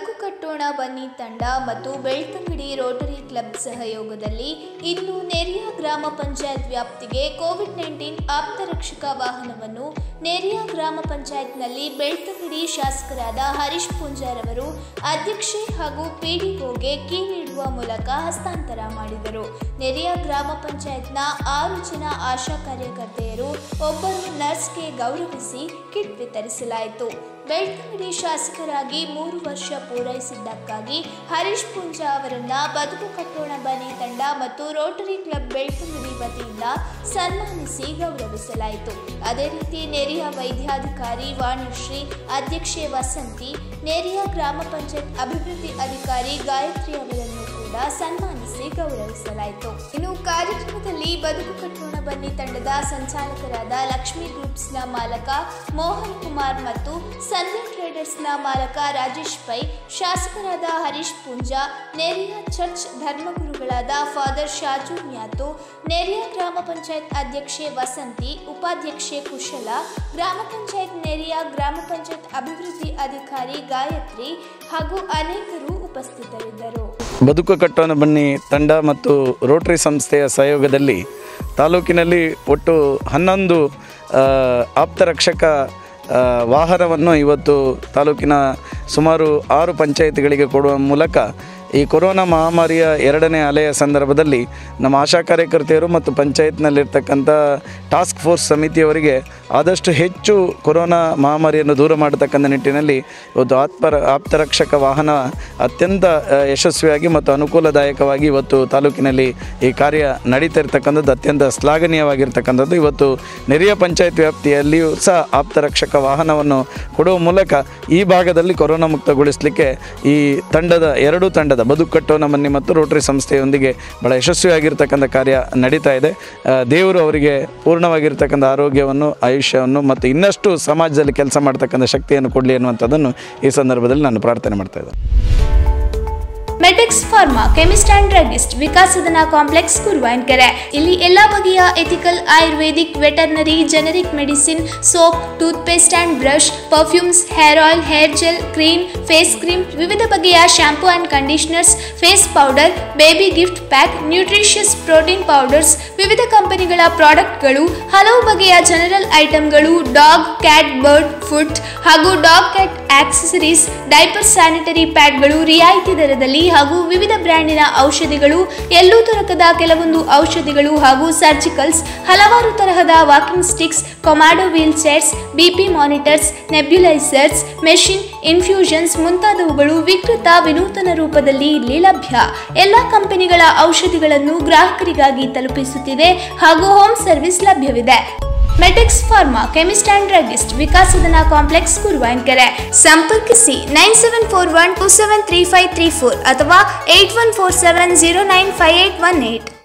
ಬದುಕು ಕಟ್ಟೋಣ ಬನ್ನಿ ತಂಡ ಮತ್ತು ಬೆಳ್ತಂಗಡಿ ರೋಟರಿ ಕ್ಲಬ್ ಸಹಯೋಗದಲ್ಲಿ ಇಂದು ನೆರಿಯ ಗ್ರಾಮ ಪಂಚಾಯತ್ ವ್ಯಾಪ್ತಿಗೆ ಕೋವಿಡ್ ನೈನ್ಟೀನ್ ಆಪ್ತರಕ್ಷಕ ವಾಹನವನ್ನು ನೆರಿಯ ಗ್ರಾಮ ಪಂಚಾಯತ್ನಲ್ಲಿ ಬೆಳ್ತಂಗಡಿ ಶಾಸಕರಾದ ಹರೀಶ್ ಪೂಂಜಾರ್ ಅವರು ಅಧ್ಯಕ್ಷೆ ಹಾಗೂ ಪಿಡಿಒಗೆ ಕೀ ನೀಡುವ ಮೂಲಕ ಹಸ್ತಾಂತರ ಮಾಡಿದರು ನೆರಿಯ ಗ್ರಾಮ ಪಂಚಾಯತ್ನ ಆರು ಜನ ಆಶಾ ಕಾರ್ಯಕರ್ತೆಯರು ಒಬ್ಬರು ನರ್ಸ್ಗೆ ಗೌರವಿಸಿ ಕಿಟ್ ವಿತರಿಸಲಾಯಿತು ಬೆಳ್ತಂಗಡಿ ಶಾಸಕರಾಗಿ ಮೂರು ವರ್ಷ ಪೂರೈಸಿದ್ದಕ್ಕಾಗಿ ಹರೀಶ್ ಪೂಂಜಾ ಅವರನ್ನ ಬದುಕು ಕಟ್ಟೋಣ ಬನ್ನಿ ತಂಡ ಮತ್ತು ರೋಟರಿ ಕ್ಲಬ್ ಬೆಳ್ತಂಗಡಿ ವತಿಯಿಂದ ಸನ್ಮಾನಿಸಿ ಗೌರವಿಸಲಾಯಿತು ಅದೇ ರೀತಿ ನೆರಿಯ ವೈದ್ಯಾಧಿಕಾರಿ ವಾಣಿಶ್ರೀ ಅಧ್ಯಕ್ಷೆ ವಸಂತಿ ನೆರಿಯ ಗ್ರಾಮ ಪಂಚಾಯತ್ ಅಭಿವೃದ್ಧಿ ಅಧಿಕಾರಿ ಗಾಯತ್ರಿ ಅವರನ್ನು ಕೂಡ ಸನ್ಮಾನಿಸಿ ಗೌರವಿಸಲಾಯಿತು ಇನ್ನು ಕಾರ್ಯಕ್ರಮದಲ್ಲಿ ಬದುಕು ಕಟ್ಟೋಣ ಬನ್ನಿ ತಂಡದ ಸಂಚಾಲಕರಾದ ಲಕ್ಷ್ಮಿ ಗ್ರೂಪ್ಸ್ನ ಮಾಲಕ ಮೋಹನ್ ಕುಮಾರ್ ಮತ್ತು ಸಂಧ್ಯಾ ಟ್ರೇಡರ್ಸ್ನ ಮಾಲಕ ರಾಜೇಶ್ ಪೈ ಶಾಸಕರಾದ ಹರೀಶ್ ಪೂಂಜಾ ನೆರಿಯ ಚರ್ಚ್ ಧರ್ಮಗುರುಗಳಾದ ಫಾದರ್ ಶಾಜು ನ್ಯಾತು ನೆರಿಯ ಗ್ರಾಮ ಪಂಚಾಯತ್ ಅಧ್ಯಕ್ಷೆ ವಸಂತಿ ಉಪಾಧ್ಯಕ್ಷೆ ಕುಶಲ ಗ್ರಾಮ ಪಂಚಾಯತ್ ನೆರಿಯ ಗ್ರಾಮ ಪಂಚಾಯತ್ ಅಭಿವೃದ್ಧಿ ಅಧಿಕಾರಿ ಗಾಯತ್ರಿ ಹಾಗೂ ಅನೇಕರು ಉಪಸ್ಥಿತರಿದ್ದರು ಬದುಕು ಕಟ್ಟೋಣ ಬನ್ನಿ ತಂಡ ಮತ್ತು ರೋಟರಿ ಸಂಸ್ಥೆಯ ಸಹಯೋಗದಲ್ಲಿ ತಾಲೂಕಿನಲ್ಲಿ ಒಟ್ಟು ಹನ್ನೊಂದು ಆ, ಆಪ್ತರಕ್ಷಕ ಆ, ವಾಹನವನ್ನು ಇವತ್ತು ತಾಲೂಕಿನ ಸುಮಾರು ಆರು ಪಂಚಾಯತ್ಗಳಿಗೆ ಕೊಡುವ ಮೂಲಕ ಈ ಕೊರೋನಾ ಮಹಾಮಾರಿಯ ಎರಡನೇ ಅಲೆಯ ಸಂದರ್ಭದಲ್ಲಿ ನಮ್ಮ ಆಶಾ ಕಾರ್ಯಕರ್ತೆಯರು ಮತ್ತು ಪಂಚಾಯತ್ನಲ್ಲಿರ್ತಕ್ಕಂಥ ಟಾಸ್ಕ್ ಫೋರ್ಸ್ ಸಮಿತಿಯವರಿಗೆ ಆದಷ್ಟು ಹೆಚ್ಚು ಕೊರೋನಾ ಮಹಾಮಾರಿಯನ್ನು ದೂರ ಮಾಡತಕ್ಕಂಥ ನಿಟ್ಟಿನಲ್ಲಿ ಇವತ್ತು ಆತ್ಮರ ಆಪ್ತರಕ್ಷಕ ವಾಹನ ಅತ್ಯಂತ ಆ, ಯಶಸ್ವಿಯಾಗಿ ಮತ್ತು ಅನುಕೂಲದಾಯಕವಾಗಿ ಇವತ್ತು ತಾಲೂಕಿನಲ್ಲಿ ಈ ಕಾರ್ಯ ನಡೀತಾ ಇರ್ತಕ್ಕಂಥದ್ದು ಅತ್ಯಂತ ಶ್ಲಾಘನೀಯವಾಗಿರ್ತಕ್ಕಂಥದ್ದು ಇವತ್ತು ನೆರೆಯ ಪಂಚಾಯತ್ ವ್ಯಾಪ್ತಿಯಲ್ಲಿಯೂ ಸಹ ಆಪ್ತರಕ್ಷಕ ವಾಹನವನ್ನು ಕೊಡುವ ಮೂಲಕ ಈ ಭಾಗದಲ್ಲಿ ಕೊರೋನಾ ಮುಕ್ತಗೊಳಿಸಲಿಕ್ಕೆ ಈ ತಂಡದ ಎರಡೂ ತಂಡದ ಬದುಕು ಕಟ್ಟೋಣ ಬನ್ನಿ ಮತ್ತು ರೋಟರಿ ಸಂಸ್ಥೆಯೊಂದಿಗೆ ಬಹಳ ಯಶಸ್ವಿಯಾಗಿರ್ತಕ್ಕಂಥ ಕಾರ್ಯ ನಡೀತಾ ಇದೆ ಆ, ದೇವರು ಅವರಿಗೆ ಪೂರ್ಣವಾಗಿರ್ತಕ್ಕಂಥ ಆರೋಗ್ಯವನ್ನು ಆಯುಷ್ಯವನ್ನು ಮತ್ತು ಇನ್ನಷ್ಟು ಸಮಾಜದಲ್ಲಿ ಕೆಲಸ ಮಾಡ್ತಕ್ಕಂಥ ಶಕ್ತಿಯನ್ನು ಕೊಡಲಿ ಅನ್ನುವಂಥದ್ದನ್ನು ಈ ಸಂದರ್ಭದಲ್ಲಿ ನಾನು ಪ್ರಾರ್ಥನೆ ಮಾಡ್ತಾ ಇದ್ದೇನೆ Metex pharma chemist and druggist Vikasadana complex Kuruvankere ಇಲ್ಲಿ ಎಲ್ಲಾ ಬಗೆಯ ethical ayurvedic veterinary generic medicine soap tooth paste and brush perfumes hair oil hair gel cream face cream ವಿವಿಧ ಬಗೆಯ shampoo and conditioners face powder baby gift pack nutritious protein powders ವಿವಿಧ ಕಂಪನಿಗಳ ಪ್ರಾಡಕ್ಟ್ಗಳು ಹಲವು ಬಗೆಯ ಜನರಲ್ ಐಟಂಗಳು ಡಾಗ್ ಕ್ಯಾಟ್ ಬರ್ಡ್ ಫುಡ್ ಹಾಗೂ dog cat accessories diaper sanitary ಪ್ಯಾಡ್ಗಳು ರಿಯಾಯಿತಿ ದರದಲ್ಲಿ ಹಾಗೂ ವಿವಿಧ ಬ್ರ್ಯಾಂಡಿನ ಔಷಧಿಗಳು ಎಲ್ಲೂ ದೊರಕದ ಕೆಲವೊಂದು ಔಷಧಿಗಳು ಹಾಗೂ ಸರ್ಜಿಕಲ್ಸ್ ಹಲವಾರು ತರಹದ walking sticks commode wheel chairs BP monitors nebulizers machine infusions ಮುಂತಾದವುಗಳು ವಿಕೃತ ವಿನೂತನ ರೂಪದಲ್ಲಿ ಇಲ್ಲಿ ಲಭ್ಯ ಎಲ್ಲ ಕಂಪನಿಗಳ ಔಷಧಿಗಳನ್ನು ಗ್ರಾಹಕರಿಗಾಗಿ ತಲುಪಿಸುತ್ತಿದೆ ಹಾಗೂ ಹೋಮ್ ಸರ್ವಿಸ್ ಲಭ್ಯವಿದೆ Metex pharma chemist and druggist Vikasadana complex Kuruvankere ಸಂಪರ್ಕಿಸಿ nine seven four one two seven three five three four ಅಥವಾ eight one four seven zero nine five eight one eight